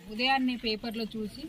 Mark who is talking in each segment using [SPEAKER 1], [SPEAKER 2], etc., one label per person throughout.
[SPEAKER 1] ఉదయాన్నే పేపర్లో చూసి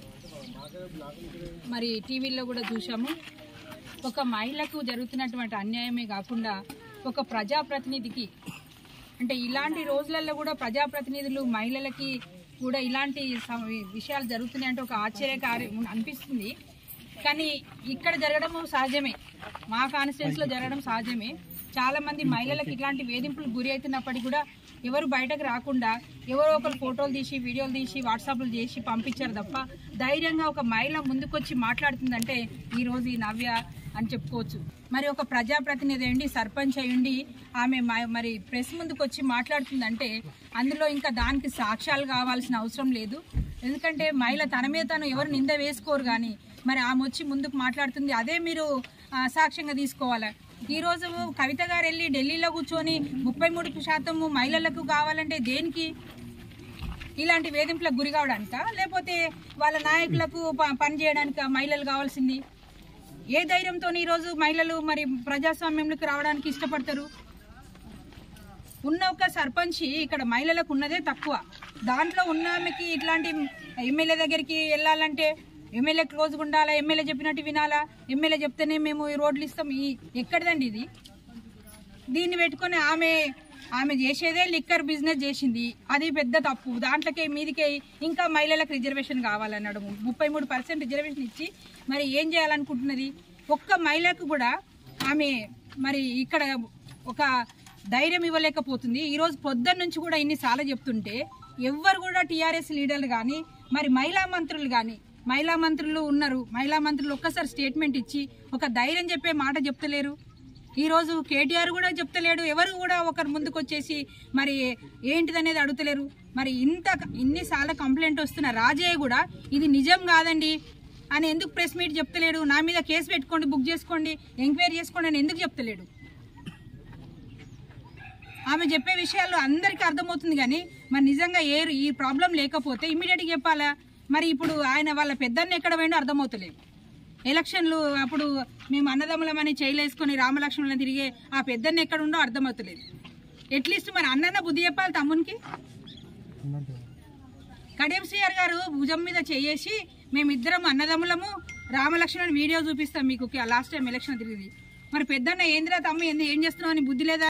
[SPEAKER 1] మరి టీవీలో కూడా చూసాము ఒక మహిళకు జరుగుతున్నటువంటి అన్యాయమే కాకుండా ఒక ప్రజాప్రతినిధికి అంటే ఇలాంటి రోజులలో కూడా ప్రజాప్రతినిధులు మహిళలకి కూడా ఇలాంటి సమ- విషయాలు జరుగుతున్నాయంటే ఒక ఆశ్చర్యకార్యం అనిపిస్తుంది కానీ ఇక్కడ జరగడం సహజమే మా కాన్స్టిట్యూన్స్ లో జరగడం సహజమే చాలా మంది మహిళలకు ఇట్లాంటి వేధింపులకు గురి అవుతున్నప్పటికీ కూడా ఎవరు బయటకు రాకుండా ఎవరో ఒకరు ఫోటోలు తీసి వీడియోలు తీసి వాట్సాప్లు చేసి పంపించారు తప్ప ధైర్యంగా ఒక మహిళ ముందుకొచ్చి మాట్లాడుతుందంటే ఈ రోజు ఈ నవ్య అని చెప్పుకోవచ్చు మరి ఒక ప్రజాప్రతినిధి అయ్యండి సర్పంచ్ అయ్యండి ఆమె మ- మరి ప్రెస్ ముందుకు వచ్చి మాట్లాడుతుందంటే అందులో ఇంకా దానికి సాక్ష్యాలు కావాల్సిన అవసరం లేదు ఎందుకంటే మహిళ తన మీద తను ఎవరు నింద వేసుకోరు కానీ మరి ఆమె వచ్చి ముందుకు మాట్లాడుతుంది అదే మీరు ఆ, సాక్ష్యంగా తీసుకోవాలి ఈ రోజు కవిత గారు వెళ్ళి ఢిల్లీలో కూర్చొని ముప్పై మూడు శాతం మహిళలకు కావాలంటే దేనికి ఇలాంటి వేధింపులకు గురి కావడానిక లేకపోతే వాళ్ళ నాయకులకు ప- పని చేయడానికి మహిళలు కావాల్సింది ఏ ధైర్యంతో ఈరోజు మహిళలు మరి ప్రజాస్వామ్యంలోకి రావడానికి ఇష్టపడతారు ఉన్న ఒక సర్పంచ్ ఇక్కడ మహిళలకు ఉన్నదే తక్కువ దాంట్లో ఉన్న ఆమెకి ఇట్లాంటి ఎమ్మెల్యే దగ్గరికి వెళ్ళాలంటే ఎమ్మెల్యే క్లోజ్ ఉండాలా ఎమ్మెల్యే చెప్పినట్టు వినాలా ఎమ్మెల్యే చెప్తేనే మేము ఈ రోడ్లు ఇస్తాం ఈ ఎక్కడిదండి ఇది దీన్ని పెట్టుకొని ఆమె ఆమె చేసేదే లిక్కర్ బిజినెస్ చేసింది అది పెద్ద తప్పు దాంట్లోకే మీదికే ఇంకా మహిళలకు రిజర్వేషన్ కావాలన్నాడు ముప్పై మూడు పర్సెంట్ రిజర్వేషన్ ఇచ్చి మరి ఏం చేయాలనుకుంటున్నది ఒక్క మహిళకు కూడా ఆమె మరి ఇక్కడ ఒక ధైర్యం ఇవ్వలేకపోతుంది ఈ రోజు పొద్దున్న నుంచి కూడా ఇన్నిసార్లు చెప్తుంటే ఎవ్వరు కూడా టీఆర్ఎస్ లీడర్లు కానీ మరి మహిళా మంత్రులు కానీ మహిళా మంత్రులు ఉన్నారు మహిళా మంత్రులు ఒక్కసారి స్టేట్మెంట్ ఇచ్చి ఒక ధైర్యం చెప్పే మాట చెప్తలేరు ఈ రోజు కేటీఆర్ కూడా చెప్తలేడు ఎవరు కూడా ఒకరు ముందుకు వచ్చేసి మరి ఏంటిదనేది అడుగుతలేరు మరి ఇంత ఇన్నిసార్లు కంప్లైంట్ వస్తున్న రాజయ్య కూడా ఇది నిజం కాదండి అని ఎందుకు ప్రెస్ మీట్ చెప్తలేడు నా మీద కేసు పెట్టుకోండి బుక్ చేసుకోండి ఎంక్వైరీ చేసుకోండి అని ఎందుకు చెప్తలేడు ఆమె చెప్పే విషయాలు అందరికీ అర్థమవుతుంది కానీ మరి నిజంగా ఏ ఈ ప్రాబ్లం లేకపోతే ఇమీడియట్గా చెప్పాలా మరి ఇప్పుడు ఆయన వాళ్ళ పెద్దన్న ఎక్కడ పోయిండో అర్థమవుతలేదు ఎలక్షన్లు అప్పుడు మేము అన్నదమ్ములమని చేయలేసుకొని రామలక్ష్మణులను తిరిగే ఆ పెద్దన్న ఎక్కడ ఉండో అర్థమవుతలేదు అట్లీస్ట్ మరి అన్నన్న బుద్ధి చెప్పాలి తమ్మునికి కడియం శ్రీఆర్ గారు భుజం మీద చేయేసి మేమిద్దరం అన్నదమ్ములము రామలక్ష్మణ్ వీడియో చూపిస్తాం మీకు లాస్ట్ టైం ఎలక్షన్ తిరిగింది మరి పెద్దన్న ఏందిరా తమ్ము ఏంది ఏం చేస్తున్నావు అని బుద్ధి లేదా